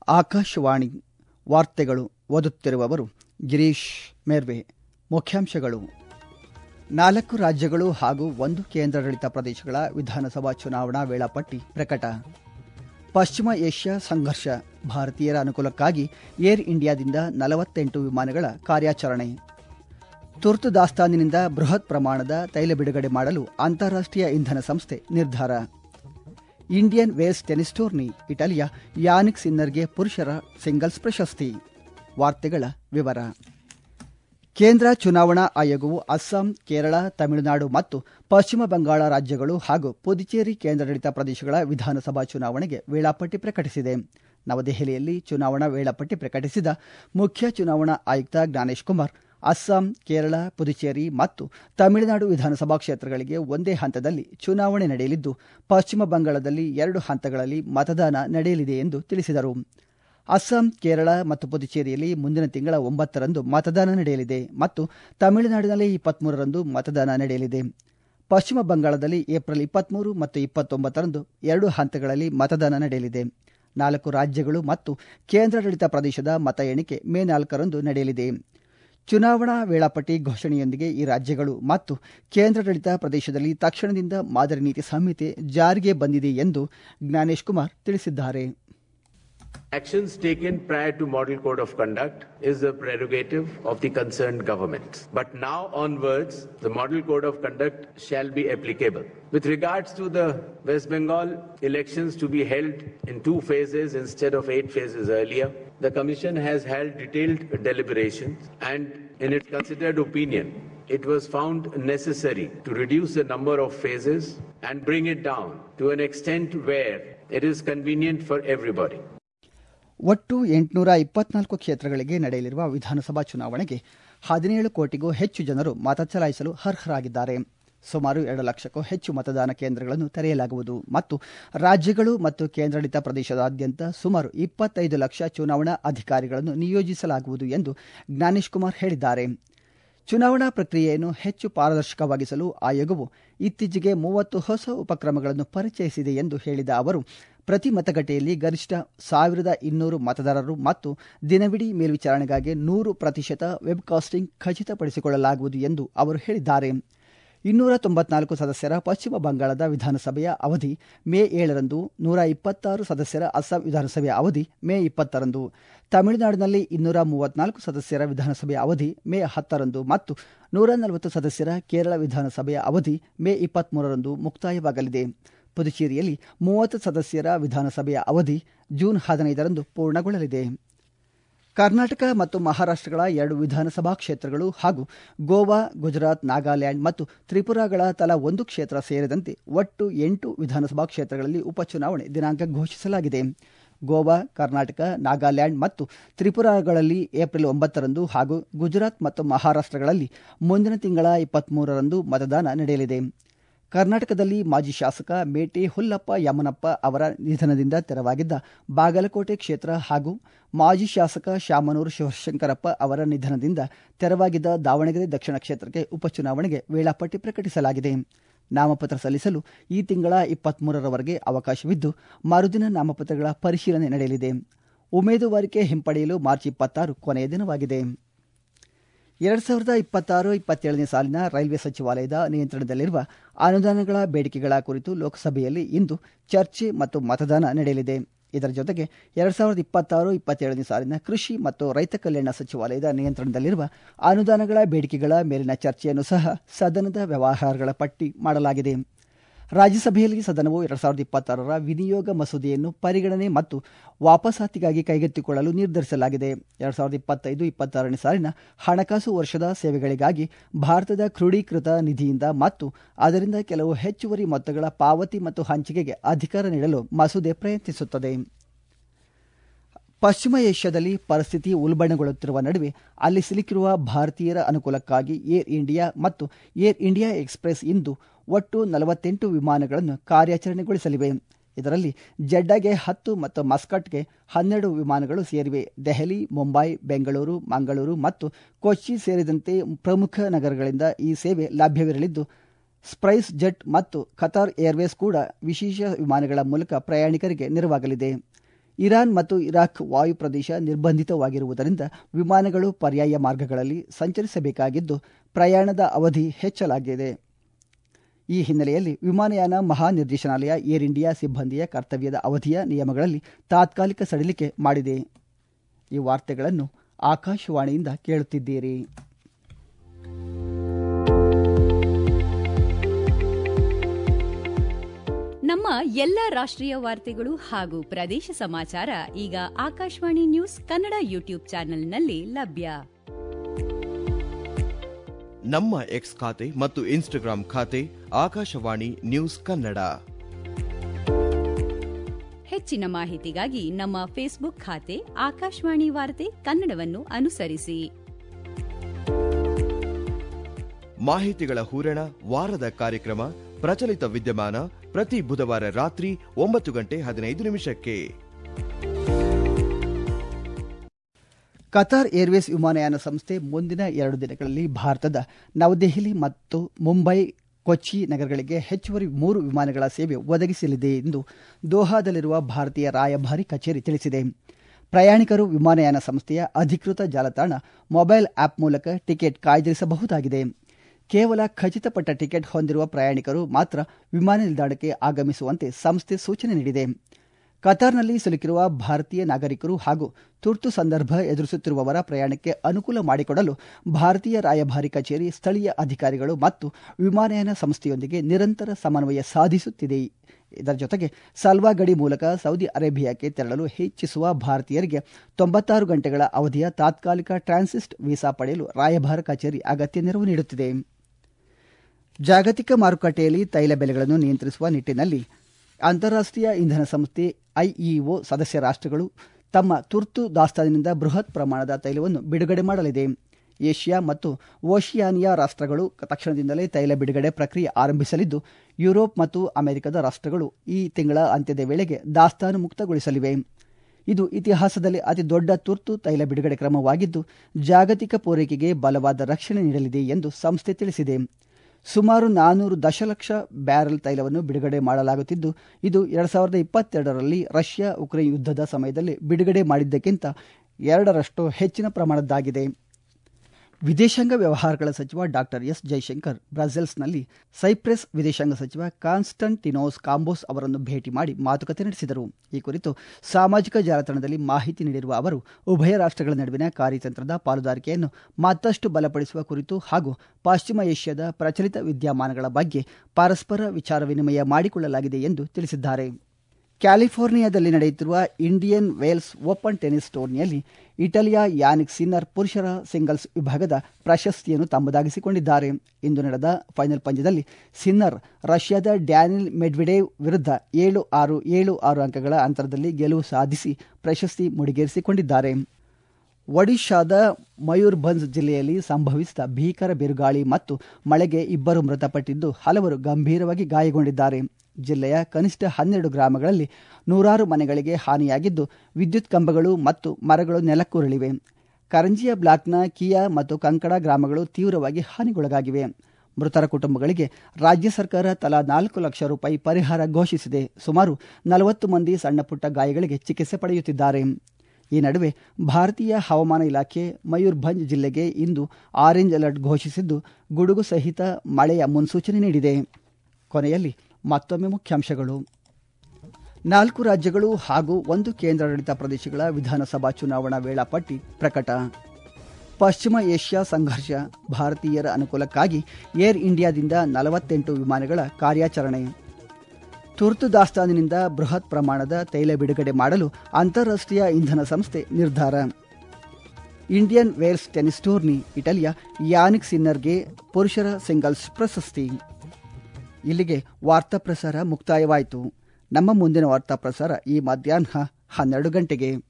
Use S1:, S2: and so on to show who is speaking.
S1: ಆಕಾಶವಾಣಿ ವಾರ್ತೆಗಳು ಓದುತ್ತಿರುವವರು ಗಿರೀಶ್ ಮೇರ್ವೆ ಮುಖ್ಯಾಂಶಗಳು ನಾಲ್ಕು ರಾಜ್ಯಗಳು ಹಾಗೂ ಒಂದು ಕೇಂದ್ರಾಡಳಿತ ಪ್ರದೇಶಗಳ ವಿಧಾನಸಭಾ ಚುನಾವಣಾ ವೇಳಾಪಟ್ಟಿ ಪ್ರಕಟ ಪಶ್ಚಿಮ ಏಷ್ಯಾ ಸಂಘರ್ಷ ಭಾರತೀಯರ ಅನುಕೂಲಕ್ಕಾಗಿ ಏರ್ ಇಂಡಿಯಾದಿಂದ ನಲವತ್ತೆಂಟು ವಿಮಾನಗಳ ಕಾರ್ಯಾಚರಣೆ ತುರ್ತು ದಾಸ್ತಾನಿನಿಂದ ಬೃಹತ್ ಪ್ರಮಾಣದ ತೈಲ ಬಿಡುಗಡೆ ಮಾಡಲು ಅಂತಾರಾಷ್ಟೀಯ ಇಂಧನ ಸಂಸ್ಥೆ ನಿರ್ಧಾರ ಇಂಡಿಯನ್ ವೇಸ್ ಟೆನಿಸ್ ಟೂರ್ನಿ ಇಟಲಿಯ ಯಾನಿಕ್ ಸಿನ್ನರ್ಗೆ ಪುರುಷರ ಸಿಂಗಲ್ಸ್ ಪ್ರಶಸ್ತಿ ವಾರ್ತೆಗಳ ವಿವರ ಕೇಂದ್ರ ಚುನಾವಣಾ ಆಯೋಗವು ಅಸ್ಸಾಂ ಕೇರಳ ತಮಿಳುನಾಡು ಮತ್ತು ಪಶ್ಚಿಮ ಬಂಗಾಳ ರಾಜ್ಯಗಳು ಹಾಗೂ ಪುದುಚೇರಿ ಕೇಂದ್ರಾಡಳಿತ ಪ್ರದೇಶಗಳ ವಿಧಾನಸಭಾ ಚುನಾವಣೆಗೆ ವೇಳಾಪಟ್ಟಿ ಪ್ರಕಟಿಸಿದೆ ನವದೆಹಲಿಯಲ್ಲಿ ಚುನಾವಣಾ ವೇಳಾಪಟ್ಟಿ ಪ್ರಕಟಿಸಿದ ಮುಖ್ಯ ಚುನಾವಣಾ ಆಯುಕ್ತ ಜ್ಞಾನೇಶ್ ಕುಮಾರ್ ಅಸ್ಸಾಂ ಕೇರಳ ಪುದುಚೇರಿ ಮತ್ತು ತಮಿಳುನಾಡು ವಿಧಾನಸಭಾ ಕ್ಷೇತ್ರಗಳಿಗೆ ಒಂದೇ ಹಂತದಲ್ಲಿ ಚುನಾವಣೆ ನಡೆಯಲಿದ್ದು ಪಶ್ಚಿಮ ಬಂಗಾಳದಲ್ಲಿ ಎರಡು ಹಂತಗಳಲ್ಲಿ ಮತದಾನ ನಡೆಯಲಿದೆ ಎಂದು ತಿಳಿಸಿದರು ಅಸ್ಸಾಂ ಕೇರಳ ಮತ್ತು ಪುದುಚೇರಿಯಲ್ಲಿ ಮುಂದಿನ ತಿಂಗಳ ಒಂಬತ್ತರಂದು ಮತದಾನ ನಡೆಯಲಿದೆ ಮತ್ತು ತಮಿಳುನಾಡಿನಲ್ಲಿ ಇಪ್ಪತ್ಮೂರರಂದು ಮತದಾನ ನಡೆಯಲಿದೆ ಪಶ್ಚಿಮ ಬಂಗಾಳದಲ್ಲಿ ಏಪ್ರಿಲ್ ಇಪ್ಪತ್ಮೂರು ಮತ್ತು ಇಪ್ಪತ್ತೊಂಬತ್ತರಂದು ಎರಡು ಹಂತಗಳಲ್ಲಿ ಮತದಾನ ನಡೆಯಲಿದೆ ನಾಲ್ಕು ರಾಜ್ಯಗಳು ಮತ್ತು ಕೇಂದ್ರಾಡಳಿತ ಪ್ರದೇಶದ ಮತ ಎಣಿಕೆ ಮೇ ನಾಲ್ಕರಂದು ನಡೆಯಲಿದೆ ಚುನಾವಣಾ ವೇಳಾಪಟ್ಟಿ ಘೋಷಣೆಯೊಂದಿಗೆ ಈ ರಾಜ್ಯಗಳು ಮತ್ತು ಕೇಂದ್ರಾಡಳಿತ ಪ್ರದೇಶದಲ್ಲಿ ತಕ್ಷಣದಿಂದ ಮಾದರಿ ನೀತಿ ಸಂಹಿತೆ ಜಾರಿಗೆ ಬಂದಿದೆ ಎಂದು ಜ್ಞಾನೇಶ್ ಕುಮಾರ್ ತಿಳಿಸಿದ್ದಾರೆ
S2: Actions taken prior to Model Code of Conduct is the prerogative of the concerned government. But now onwards, the Model Code of Conduct shall be applicable. With regards to the West Bengal elections to be held in two phases instead of eight phases earlier, the Commission has held detailed deliberations and in its considered opinion, it was found necessary to reduce the number of phases and bring it down to an extent where it is convenient for everybody.
S1: ಒಟ್ಟು ಎಂಟುನೂರ ಇಪ್ಪತ್ನಾಲ್ಕು ಕ್ಷೇತ್ರಗಳಿಗೆ ನಡೆಯಲಿರುವ ವಿಧಾನಸಭಾ ಚುನಾವಣೆಗೆ ಹದಿನೇಳು ಕೋಟಿಗೂ ಹೆಚ್ಚು ಜನರು ಮತ ಚಲಾಯಿಸಲು ಅರ್ಹರಾಗಿದ್ದಾರೆ ಸುಮಾರು ಎರಡು ಲಕ್ಷಕ್ಕೂ ಹೆಚ್ಚು ಮತದಾನ ಕೇಂದ್ರಗಳನ್ನು ತೆರೆಯಲಾಗುವುದು ಮತ್ತು ರಾಜ್ಯಗಳು ಮತ್ತು ಕೇಂದ್ರಾಡಳಿತ ಪ್ರದೇಶದಾದ್ಯಂತ ಸುಮಾರು ಇಪ್ಪತ್ತೈದು ಲಕ್ಷ ಚುನಾವಣಾ ಅಧಿಕಾರಿಗಳನ್ನು ನಿಯೋಜಿಸಲಾಗುವುದು ಎಂದು ಜ್ಞಾನೇಶ್ ಕುಮಾರ್ ಹೇಳಿದ್ದಾರೆ ಚುನಾವಣಾ ಪ್ರಕ್ರಿಯೆಯನ್ನು ಹೆಚ್ಚು ಪಾರದರ್ಶಕವಾಗಿಸಲು ಆಯೋಗವು ಇತ್ತೀಚೆಗೆ ಮೂವತ್ತು ಹೊಸ ಉಪಕ್ರಮಗಳನ್ನು ಪರಿಚಯಿಸಿದೆ ಎಂದು ಹೇಳಿದ ಅವರು ಪ್ರತಿ ಮತಗಟ್ಟೆಯಲ್ಲಿ ಗರಿಷ್ಠ ಸಾವಿರದ ಇನ್ನೂರು ಮತದಾರರು ಮತ್ತು ದಿನವಿಡೀ ಮೇಲ್ವಿಚಾರಣೆಗಾಗಿ ನೂರು ಪ್ರತಿಶತ ವೆಬ್ಕಾಸ್ಟಿಂಗ್ ಖಚಿತಪಡಿಸಿಕೊಳ್ಳಲಾಗುವುದು ಎಂದು ಅವರು ಹೇಳಿದ್ದಾರೆ ಇನ್ನೂರ ತೊಂಬತ್ನಾಲ್ಕು ಸದಸ್ಯರ ಪಶ್ಚಿಮ ಬಂಗಾಳದ ವಿಧಾನಸಭೆಯ ಅವಧಿ ಮೇ ಏಳರಂದು ನೂರ ಇಪ್ಪತ್ತಾರು ಸದಸ್ಯರ ಅಸ್ಸಾಂ ವಿಧಾನಸಭೆಯ ಅವಧಿ ಮೇ ಇಪ್ಪತ್ತರಂದು ತಮಿಳುನಾಡಿನಲ್ಲಿ ಇನ್ನೂರ ಮೂವತ್ನಾಲ್ಕು ಸದಸ್ಯರ ವಿಧಾನಸಭೆಯ ಅವಧಿ ಮೇ ಹತ್ತರಂದು ಮತ್ತು ನೂರ ನಲವತ್ತು ಸದಸ್ಯರ ಕೇರಳ ವಿಧಾನಸಭೆಯ ಅವಧಿ ಮೇ ಇಪ್ಪತ್ಮೂರರಂದು ಮುಕ್ತಾಯವಾಗಲಿದೆ ಪುದುಚೇರಿಯಲ್ಲಿ ಮೂವತ್ತು ಸದಸ್ಯರ ವಿಧಾನಸಭೆಯ ಅವಧಿ ಜೂನ್ ಹದಿನೈದರಂದು ಪೂರ್ಣಗೊಳ್ಳಲಿದೆ ಕರ್ನಾಟಕ ಮತ್ತು ಮಹಾರಾಷ್ಟಗಳ ಎರಡು ವಿಧಾನಸಭಾ ಕ್ಷೇತ್ರಗಳು ಹಾಗೂ ಗೋವಾ ಗುಜರಾತ್ ನಾಗಾಲ್ಯಾಂಡ್ ಮತ್ತು ತ್ರಿಪುರಾಗಳ ತಲಾ ಒಂದು ಕ್ಷೇತ್ರ ಸೇರಿದಂತೆ ಒಟ್ಟು ಎಂಟು ವಿಧಾನಸಭಾ ಕ್ಷೇತ್ರಗಳಲ್ಲಿ ಉಪಚುನಾವಣೆ ದಿನಾಂಕ ಘೋಷಿಸಲಾಗಿದೆ ಗೋವಾ ಕರ್ನಾಟಕ ನಾಗಾಲ್ಯಾಂಡ್ ಮತ್ತು ತ್ರಿಪುರಾಗಳಲ್ಲಿ ಏಪ್ರಿಲ್ ಒಂಬತ್ತರಂದು ಹಾಗೂ ಗುಜರಾತ್ ಮತ್ತು ಮಹಾರಾಷ್ಟಗಳಲ್ಲಿ ಮುಂದಿನ ತಿಂಗಳ ಇಪ್ಪತ್ಮೂರರಂದು ಮತದಾನ ನಡೆಯಲಿದೆ ಕರ್ನಾಟಕದಲ್ಲಿ ಮಾಜಿ ಶಾಸಕ ಮೇಟಿ ಹುಲ್ಲಪ್ಪ ಯಮನಪ್ಪ ಅವರ ನಿಧನದಿಂದ ತೆರವಾಗಿದ್ದ ಬಾಗಲಕೋಟೆ ಕ್ಷೇತ್ರ ಹಾಗೂ ಮಾಜಿ ಶಾಸಕ ಶಾಮನೂರು ಶಿವಶಂಕರಪ್ಪ ಅವರ ನಿಧನದಿಂದ ತೆರವಾಗಿದ್ದ ದಾವಣಗೆರೆ ದಕ್ಷಿಣ ಕ್ಷೇತ್ರಕ್ಕೆ ಉಪಚುನಾವಣೆಗೆ ವೇಳಾಪಟ್ಟಿ ಪ್ರಕಟಿಸಲಾಗಿದೆ ನಾಮಪತ್ರ ಸಲ್ಲಿಸಲು ಈ ತಿಂಗಳ ಇಪ್ಪತ್ಮೂರರವರೆಗೆ ಅವಕಾಶವಿದ್ದು ಮರುದಿನ ನಾಮಪತ್ರಗಳ ಪರಿಶೀಲನೆ ನಡೆಯಲಿದೆ ಉಮೇದುವಾರಿಕೆ ಹಿಂಪಡೆಯಲು ಮಾರ್ಚ್ ಇಪ್ಪತ್ತಾರು ಕೊನೆಯ ದಿನವಾಗಿದೆ ಎರಡ್ ಸಾವಿರದ ಇಪ್ಪತ್ತಾರು ಇಪ್ಪತ್ತೇಳನೇ ಸಾಲಿನ ರೈಲ್ವೆ ಸಚಿವಾಲಯದ ನಿಯಂತ್ರಣದಲ್ಲಿರುವ ಅನುದಾನಗಳ ಬೇಡಿಕೆಗಳ ಕುರಿತು ಲೋಕಸಭೆಯಲ್ಲಿ ಇಂದು ಚರ್ಚೆ ಮತ್ತು ಮತದಾನ ನಡೆಯಲಿದೆ ಇದರ ಜೊತೆಗೆ ಎರಡ್ ಸಾವಿರದ ಇಪ್ಪತ್ತಾರು ಇಪ್ಪತ್ತೇಳನೇ ಸಾಲಿನ ಕೃಷಿ ಮತ್ತು ರೈತ ಕಲ್ಯಾಣ ಸಚಿವಾಲಯದ ನಿಯಂತ್ರಣದಲ್ಲಿರುವ ಅನುದಾನಗಳ ಬೇಡಿಕೆಗಳ ಮೇಲಿನ ಚರ್ಚೆಯನ್ನು ಸಹ ಸದನದ ವ್ಯವಹಾರಗಳ ಪಟ್ಟಿ ಮಾಡಲಾಗಿದೆ ರಾಜ್ಯಸಭೆಯಲ್ಲಿ ಸದನವು ಎರಡ್ ಸಾವಿರದ ಇಪ್ಪತ್ತಾರರ ವಿನಿಯೋಗ ಮಸೂದೆಯನ್ನು ಪರಿಗಣನೆ ಮತ್ತು ವಾಪಸಾತಿಗಾಗಿ ಕೈಗೆತ್ತಿಕೊಳ್ಳಲು ನಿರ್ಧರಿಸಲಾಗಿದೆ ಎರಡ್ ಸಾವಿರದ ಇಪ್ಪತ್ತೈದು ಇಪ್ಪತ್ತಾರನೇ ಸಾಲಿನ ಹಣಕಾಸು ವರ್ಷದ ಸೇವೆಗಳಿಗಾಗಿ ಭಾರತದ ಕ್ರೋಢೀಕೃತ ನಿಧಿಯಿಂದ ಮತ್ತು ಅದರಿಂದ ಕೆಲವು ಹೆಚ್ಚುವರಿ ಮೊತ್ತಗಳ ಪಾವತಿ ಮತ್ತು ಹಂಚಿಕೆಗೆ ಅಧಿಕಾರ ನೀಡಲು ಮಸೂದೆ ಪ್ರಯತ್ನಿಸುತ್ತದೆ ಪಶ್ಚಿಮ ಏಷ್ಯಾದಲ್ಲಿ ಪರಿಸ್ಥಿತಿ ಉಲ್ಬಣಗೊಳ್ಳುತ್ತಿರುವ ನಡುವೆ ಅಲ್ಲಿ ಸಿಲುಕಿರುವ ಭಾರತೀಯರ ಅನುಕೂಲಕ್ಕಾಗಿ ಏರ್ ಇಂಡಿಯಾ ಮತ್ತು ಏರ್ ಇಂಡಿಯಾ ಎಕ್ಸ್ಪ್ರೆಸ್ ಇಂದು ಒಟ್ಟು ನಲವತ್ತೆಂಟು ವಿಮಾನಗಳನ್ನು ಕಾರ್ಯಾಚರಣೆಗೊಳಿಸಲಿವೆ ಇದರಲ್ಲಿ ಜೆಡ್ಡಾಗೆ ಹತ್ತು ಮತ್ತು ಮಸ್ಕಟ್ಗೆ ಹನ್ನೆರಡು ವಿಮಾನಗಳು ಸೇರಿವೆ ದೆಹಲಿ ಮುಂಬೈ ಬೆಂಗಳೂರು ಮಂಗಳೂರು ಮತ್ತು ಕೊಚ್ಚಿ ಸೇರಿದಂತೆ ಪ್ರಮುಖ ನಗರಗಳಿಂದ ಈ ಸೇವೆ ಲಭ್ಯವಿರಲಿದ್ದು ಸ್ಪೈಸ್ ಜೆಟ್ ಮತ್ತು ಕತಾರ್ ಏರ್ವೇಸ್ ಕೂಡ ವಿಶೇಷ ವಿಮಾನಗಳ ಮೂಲಕ ಪ್ರಯಾಣಿಕರಿಗೆ ನೆರವಾಗಲಿದೆ ಇರಾನ್ ಮತ್ತು ಇರಾಕ್ ವಾಯು ಪ್ರದೇಶ ನಿರ್ಬಂಧಿತವಾಗಿರುವುದರಿಂದ ವಿಮಾನಗಳು ಪರ್ಯಾಯ ಮಾರ್ಗಗಳಲ್ಲಿ ಸಂಚರಿಸಬೇಕಾಗಿದ್ದು ಪ್ರಯಾಣದ ಅವಧಿ ಹೆಚ್ಚಲಾಗಿದೆ ಈ ಹಿನ್ನೆಲೆಯಲ್ಲಿ ವಿಮಾನಯಾನ ಮಹಾನಿರ್ದೇಶನಾಲಯ ಏರ್ ಇಂಡಿಯಾ ಸಿಬ್ಬಂದಿಯ ಕರ್ತವ್ಯದ ಅವಧಿಯ ನಿಯಮಗಳಲ್ಲಿ ತಾತ್ಕಾಲಿಕ ಸಡಿಲಿಕೆ ಮಾಡಿದೆ ಈ ವಾರ್ತೆಗಳನ್ನು ಆಕಾಶವಾಣಿಯಿಂದ ಕೇಳುತ್ತಿದ್ದೀರಿ
S3: ನಮ್ಮ ಎಲ್ಲ ರಾಷ್ಟ್ರೀಯ ವಾರ್ತೆಗಳು ಹಾಗೂ ಪ್ರದೇಶ ಸಮಾಚಾರ ಈಗ ಆಕಾಶವಾಣಿ ನ್ಯೂಸ್ ಕನ್ನಡ ಯೂಟ್ಯೂಬ್ ಚಾನೆಲ್ನಲ್ಲಿ ಲಭ್ಯ
S4: ನಮ್ಮ ಎಕ್ಸ್ ಖಾತೆ ಮತ್ತು ಇನ್ಸ್ಟಾಗ್ರಾಂ ಖಾತೆ ಆಕಾಶವಾಣಿ ನ್ಯೂಸ್ ಕನ್ನಡ
S3: ಹೆಚ್ಚಿನ ಮಾಹಿತಿಗಾಗಿ ನಮ್ಮ ಫೇಸ್ಬುಕ್ ಖಾತೆ ಆಕಾಶವಾಣಿ ವಾರ್ತೆ ಕನ್ನಡವನ್ನು ಅನುಸರಿಸಿ
S4: ಮಾಹಿತಿಗಳ ಹೂರಣ ವಾರದ ಕಾರ್ಯಕ್ರಮ ಪ್ರಚಲಿತ ವಿದ್ಯಮಾನ ಪ್ರತಿ ಬುಧವಾರ ರಾತ್ರಿ ಒಂಬತ್ತು ಗಂಟೆ ಹದಿನೈದು ನಿಮಿಷಕ್ಕೆ
S1: ಕತಾರ್ ಏರ್ವೇಸ್ ವಿಮಾನಯಾನ ಸಂಸ್ಥೆ ಮುಂದಿನ ಎರಡು ದಿನಗಳಲ್ಲಿ ಭಾರತದ ನವದೆಹಲಿ ಮತ್ತು ಮುಂಬೈ ಕೊಚ್ಚಿ ನಗರಗಳಿಗೆ ಹೆಚ್ಚುವರಿ ಮೂರು ವಿಮಾನಗಳ ಸೇವೆ ಒದಗಿಸಲಿದೆ ಎಂದು ದೋಹಾದಲ್ಲಿರುವ ಭಾರತೀಯ ರಾಯಭಾರಿ ಕಚೇರಿ ತಿಳಿಸಿದೆ ಪ್ರಯಾಣಿಕರು ವಿಮಾನಯಾನ ಸಂಸ್ಥೆಯ ಅಧಿಕೃತ ಜಾಲತಾಣ ಮೊಬೈಲ್ ಆಪ್ ಮೂಲಕ ಟಿಕೆಟ್ ಕಾಯ್ದಿರಿಸಬಹುದಾಗಿದೆ ಕೇವಲ ಖಚಿತಪಟ್ಟ ಟಿಕೆಟ್ ಹೊಂದಿರುವ ಪ್ರಯಾಣಿಕರು ಮಾತ್ರ ವಿಮಾನ ನಿಲ್ದಾಣಕ್ಕೆ ಆಗಮಿಸುವಂತೆ ಸಂಸ್ಥೆ ಸೂಚನೆ ನೀಡಿದೆ ಕತಾರ್ನಲ್ಲಿ ಸಿಲುಕಿರುವ ಭಾರತೀಯ ನಾಗರಿಕರು ಹಾಗೂ ತುರ್ತು ಸಂದರ್ಭ ಎದುರಿಸುತ್ತಿರುವವರ ಪ್ರಯಾಣಕ್ಕೆ ಅನುಕೂಲ ಮಾಡಿಕೊಡಲು ಭಾರತೀಯ ರಾಯಭಾರಿ ಕಚೇರಿ ಸ್ಥಳೀಯ ಅಧಿಕಾರಿಗಳು ಮತ್ತು ವಿಮಾನಯಾನ ಸಂಸ್ಥೆಯೊಂದಿಗೆ ನಿರಂತರ ಸಮನ್ವಯ ಸಾಧಿಸುತ್ತಿದೆ ಇದರ ಜೊತೆಗೆ ಸಲ್ವಾ ಗಡಿ ಮೂಲಕ ಸೌದಿ ಅರೇಬಿಯಾಕ್ಕೆ ತೆರಳಲು ಹೆಚ್ಚಿಸುವ ಭಾರತೀಯರಿಗೆ ತೊಂಬತ್ತಾರು ಗಂಟೆಗಳ ಅವಧಿಯ ತಾತ್ಕಾಲಿಕ ಟ್ರಾನ್ಸಿಸ್ಟ್ ವೀಸಾ ಪಡೆಯಲು ರಾಯಭಾರ ಕಚೇರಿ ಅಗತ್ಯ ನೆರವು ನೀಡುತ್ತಿದೆ ಜಾಗತಿಕ ಮಾರುಕಟ್ಟೆಯಲ್ಲಿ ತೈಲ ಬೆಲೆಗಳನ್ನು ನಿಯಂತ್ರಿಸುವ ನಿಟ್ಟಿನಲ್ಲಿ ಅಂತಾರಾಷ್ಟೀಯ ಇಂಧನ ಸಂಸ್ಥೆ ಐಇಒ ಸದಸ್ಯ ರಾಷ್ಟ್ರಗಳು ತಮ್ಮ ತುರ್ತು ದಾಸ್ತಾನಿನಿಂದ ಬೃಹತ್ ಪ್ರಮಾಣದ ತೈಲವನ್ನು ಬಿಡುಗಡೆ ಮಾಡಲಿದೆ ಏಷ್ಯಾ ಮತ್ತು ಓಷಿಯಾನಿಯಾ ರಾಷ್ಟ್ರಗಳು ತಕ್ಷಣದಿಂದಲೇ ತೈಲ ಬಿಡುಗಡೆ ಪ್ರಕ್ರಿಯೆ ಆರಂಭಿಸಲಿದ್ದು ಯುರೋಪ್ ಮತ್ತು ಅಮೆರಿಕದ ರಾಷ್ಟ್ರಗಳು ಈ ತಿಂಗಳ ಅಂತ್ಯದ ವೇಳೆಗೆ ದಾಸ್ತಾನು ಮುಕ್ತಗೊಳಿಸಲಿವೆ ಇದು ಇತಿಹಾಸದಲ್ಲಿ ಅತಿ ದೊಡ್ಡ ತುರ್ತು ತೈಲ ಬಿಡುಗಡೆ ಕ್ರಮವಾಗಿದ್ದು ಜಾಗತಿಕ ಪೂರೈಕೆಗೆ ಬಲವಾದ ರಕ್ಷಣೆ ನೀಡಲಿದೆ ಎಂದು ಸಂಸ್ಥೆ ತಿಳಿಸಿದೆ ಸುಮಾರು ನಾನೂರು ದಶಲಕ್ಷ ಬ್ಯಾರೆಲ್ ತೈಲವನ್ನು ಬಿಡುಗಡೆ ಮಾಡಲಾಗುತ್ತಿದ್ದು ಇದು ಎರಡ್ ಸಾವಿರದ ಇಪ್ಪತ್ತೆರಡರಲ್ಲಿ ರಷ್ಯಾ ಉಕ್ರೇನ್ ಯುದ್ಧದ ಸಮಯದಲ್ಲಿ ಬಿಡುಗಡೆ ಮಾಡಿದ್ದಕ್ಕಿಂತ ಎರಡರಷ್ಟು ಹೆಚ್ಚಿನ ಪ್ರಮಾಣದ್ದಾಗಿದೆ ವಿದೇಶಾಂಗ ವ್ಯವಹಾರಗಳ ಸಚಿವ ಡಾಕ್ಟರ್ ಎಸ್ ಜೈಶಂಕರ್ ಬ್ರಾಸೆಲ್ಸ್ನಲ್ಲಿ ಸೈಪ್ರೆಸ್ ವಿದೇಶಾಂಗ ಸಚಿವ ಕಾನ್ಸ್ಟಂಟಿನೋಸ್ ಕಾಂಬೋಸ್ ಅವರನ್ನು ಭೇಟಿ ಮಾಡಿ ಮಾತುಕತೆ ನಡೆಸಿದರು ಈ ಕುರಿತು ಸಾಮಾಜಿಕ ಜಾಲತಾಣದಲ್ಲಿ ಮಾಹಿತಿ ನೀಡಿರುವ ಅವರು ಉಭಯ ರಾಷ್ಟ್ರಗಳ ನಡುವಿನ ಕಾರ್ಯತಂತ್ರದ ಪಾಲುದಾರಿಕೆಯನ್ನು ಮತ್ತಷ್ಟು ಬಲಪಡಿಸುವ ಕುರಿತು ಹಾಗೂ ಪಶ್ಚಿಮ ಏಷ್ಯಾದ ಪ್ರಚಲಿತ ವಿದ್ಯಮಾನಗಳ ಬಗ್ಗೆ ಪರಸ್ಪರ ವಿಚಾರ ವಿನಿಮಯ ಮಾಡಿಕೊಳ್ಳಲಾಗಿದೆ ಎಂದು ತಿಳಿಸಿದ್ದಾರೆ ಕ್ಯಾಲಿಫೋರ್ನಿಯಾದಲ್ಲಿ ನಡೆಯುತ್ತಿರುವ ಇಂಡಿಯನ್ ವೇಲ್ಸ್ ಓಪನ್ ಟೆನಿಸ್ ಟೂರ್ನಿಯಲ್ಲಿ ಇಟಲಿಯ ಯಾನಿಕ್ ಸಿನ್ನರ್ ಪುರುಷರ ಸಿಂಗಲ್ಸ್ ವಿಭಾಗದ ಪ್ರಶಸ್ತಿಯನ್ನು ತಮ್ಮದಾಗಿಸಿಕೊಂಡಿದ್ದಾರೆ ಇಂದು ನಡೆದ ಫೈನಲ್ ಪಂದ್ಯದಲ್ಲಿ ಸಿನ್ನರ್ ರಷ್ಯಾದ ಡ್ಯಾನಿಲ್ ಮೆಡ್ವಿಡೇವ್ ವಿರುದ್ಧ ಏಳು ಆರು ಏಳು ಆರು ಅಂಕಗಳ ಅಂತರದಲ್ಲಿ ಗೆಲುವು ಸಾಧಿಸಿ ಪ್ರಶಸ್ತಿ ಮುಡಿಗೇರಿಸಿಕೊಂಡಿದ್ದಾರೆ ಒಡಿಶಾದ ಮಯೂರ್ಭಂಜ್ ಜಿಲ್ಲೆಯಲ್ಲಿ ಸಂಭವಿಸಿದ ಭೀಕರ ಬಿರುಗಾಳಿ ಮತ್ತು ಮಳೆಗೆ ಇಬ್ಬರು ಮೃತಪಟ್ಟಿದ್ದು ಹಲವರು ಗಂಭೀರವಾಗಿ ಗಾಯಗೊಂಡಿದ್ದಾರೆ ಜಿಲ್ಲೆಯ ಕನಿಷ್ಠ ಹನ್ನೆರಡು ಗ್ರಾಮಗಳಲ್ಲಿ ನೂರಾರು ಮನೆಗಳಿಗೆ ಹಾನಿಯಾಗಿದ್ದು ವಿದ್ಯುತ್ ಕಂಬಗಳು ಮತ್ತು ಮರಗಳು ನೆಲಕ್ಕುರುಳಿವೆ ಕರಂಜಿಯ ಬ್ಲಾಕ್ನ ಕಿಯಾ ಮತ್ತು ಕಂಕಡ ಗ್ರಾಮಗಳು ತೀವ್ರವಾಗಿ ಹಾನಿಗೊಳಗಾಗಿವೆ ಮೃತರ ಕುಟುಂಬಗಳಿಗೆ ರಾಜ್ಯ ಸರ್ಕಾರ ತಲಾ ನಾಲ್ಕು ಲಕ್ಷ ರೂಪಾಯಿ ಪರಿಹಾರ ಘೋಷಿಸಿದೆ ಸುಮಾರು ನಲವತ್ತು ಮಂದಿ ಸಣ್ಣಪುಟ್ಟ ಗಾಯಗಳಿಗೆ ಚಿಕಿತ್ಸೆ ಪಡೆಯುತ್ತಿದ್ದಾರೆ ಈ ನಡುವೆ ಭಾರತೀಯ ಹವಾಮಾನ ಇಲಾಖೆ ಮಯೂರ್ಭಂಜ್ ಜಿಲ್ಲೆಗೆ ಇಂದು ಆರೆಂಜ್ ಅಲರ್ಟ್ ಘೋಷಿಸಿದ್ದು ಗುಡುಗು ಸಹಿತ ಮಳೆಯ ಮುನ್ಸೂಚನೆ ನೀಡಿದೆ ಕೊನೆಯಲ್ಲಿ ಮತ್ತೊಮ್ಮೆ ಮುಖ್ಯಾಂಶಗಳು ನಾಲ್ಕು ರಾಜ್ಯಗಳು ಹಾಗೂ ಒಂದು ಕೇಂದ್ರಾಡಳಿತ ಪ್ರದೇಶಗಳ ವಿಧಾನಸಭಾ ಚುನಾವಣಾ ವೇಳಾಪಟ್ಟಿ ಪ್ರಕಟ ಪಶ್ಚಿಮ ಏಷ್ಯಾ ಸಂಘರ್ಷ ಭಾರತೀಯರ ಅನುಕೂಲಕ್ಕಾಗಿ ಏರ್ ಇಂಡಿಯಾದಿಂದ ನಲವತ್ತೆಂಟು ವಿಮಾನಗಳ ಕಾರ್ಯಾಚರಣೆ ತುರ್ತು ದಾಸ್ತಾನಿನಿಂದ ಬೃಹತ್ ಪ್ರಮಾಣದ ತೈಲ ಬಿಡುಗಡೆ ಮಾಡಲು ಅಂತಾರಾಷ್ಟೀಯ ಇಂಧನ ಸಂಸ್ಥೆ ನಿರ್ಧಾರ ಇಂಡಿಯನ್ ವೇಲ್ಸ್ ಟೆನಿಸ್ ಟೂರ್ನಿ ಇಟಲಿಯ ಯಾನಿಕ್ ಸಿನ್ನರ್ಗೆ ಪುರುಷರ ಸಿಂಗಲ್ಸ್ ಪ್ರಶಸ್ತಿ ಇಲ್ಲಿಗೆ ವಾರ್ತಾ ಪ್ರಸಾರ ಮುಕ್ತಾಯವಾಯಿತು ನಮ್ಮ ಮುಂದಿನ ವಾರ್ತಾ ಪ್ರಸಾರ ಈ ಮಧ್ಯಾಹ್ನ ಹನ್ನೆರಡು ಗಂಟೆಗೆ